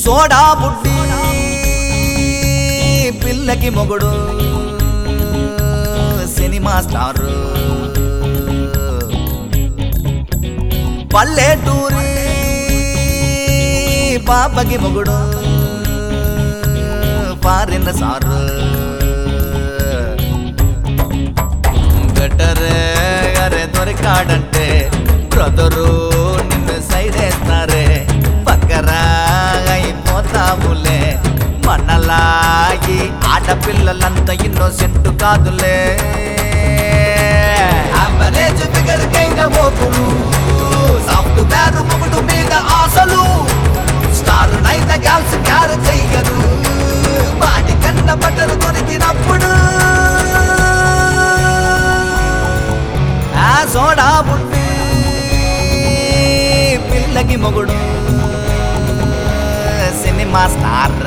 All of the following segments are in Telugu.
సోడా బుడ్డి పిల్లకి మొగుడు సినిమా స్టార్ పల్లెటూరి పాపకి మొగుడు పారిన సారు గటరే అరే దొరికాడంటే బ్రదరు నిన్ను సైడ్ వేస్తారే పక్కరా అయిపోతావులే మనలాగి ఆడపిల్లలంతా ఇన్నోసెంట్ కాదులే యావరేజ్ ఫిగర్ కైన మోపుడు సాఫ్ట్వేర్ మొగుడు మీద ఆశలు స్టార్ నైత గర్ల్స్ క్యార్ చెయ్యరు వాటి కన్న బట్టలు దొరికినప్పుడు ఆ సోడా బుడ్డి పిల్లకి మొగుడు సినిమా స్టార్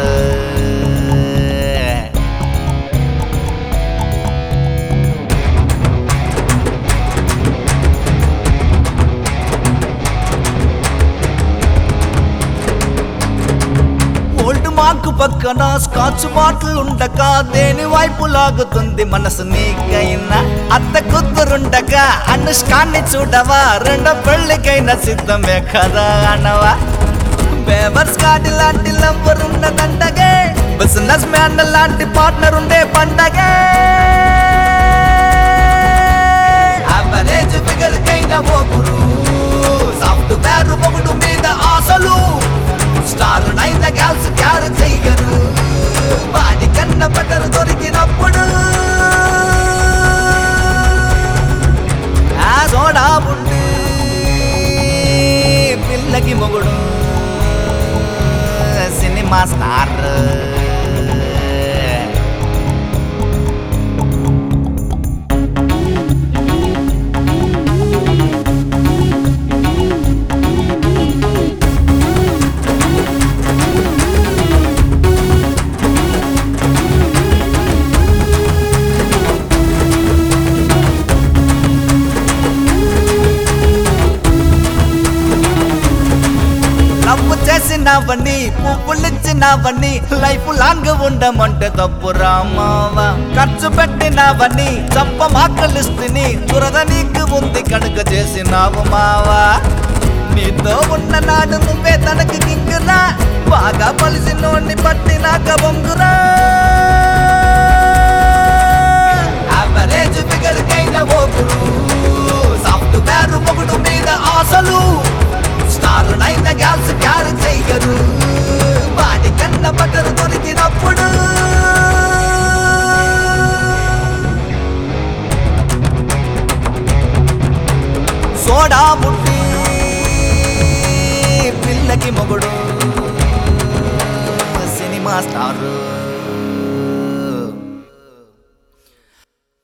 ఓల్డ్ మార్క్ పక్కన స్కాచ్ బాటిల్ ఉండక దేని వైపు లాగుతుంది మనసు నీకైనా అత్త కూతురుండగా అనుష్కాన్ని చూడవా రెండో పెళ్ళికైనా సిద్ధమే కదా అనవా బేబర్స్ కార్డు లాంటి లంబర్ ఉన్నదండగే బిజినెస్ మ్యాన్ లాంటి పార్ట్నర్ ఉండే పండగే యావరేజ్ ఫిగర్ కైన మొగుడు సాఫ్ట్వేర్ మొగుడు మీద ఆశలు స్టార్ నైన్ గర్ల్స్ క్యార్ చెయ్యరు వాడి కన్న బట్టలు దొరికినప్పుడు ఆ సోడా బుడ్డి పిల్లకి మొగుడు సినిమా స్టార్ లవ్ చేసినవని పువ్వులిచ్చినవని లైఫ్ లాంగ్ ఉండమంటే తప్పు రామావా ఖర్చు పెట్టినవని చంప మాకలిస్తుని దురద నీకు ఉంది కనుక చేసినావు మావా నీతో ఉన్న నాడు నువ్వే తనకి కింగురా బాగా పలిసినోడిని పట్టినాక బొంగురా యావరేజ్ ఫిగర్ కైన ఓకుడు సాఫ్ట్వేర్ మొగుడు మీద ఆశలు స్టార్ నైన్ గర్ల్స్ క్యార్ చెయ్యరు వాడి కన్న బట్టలు దొరికిన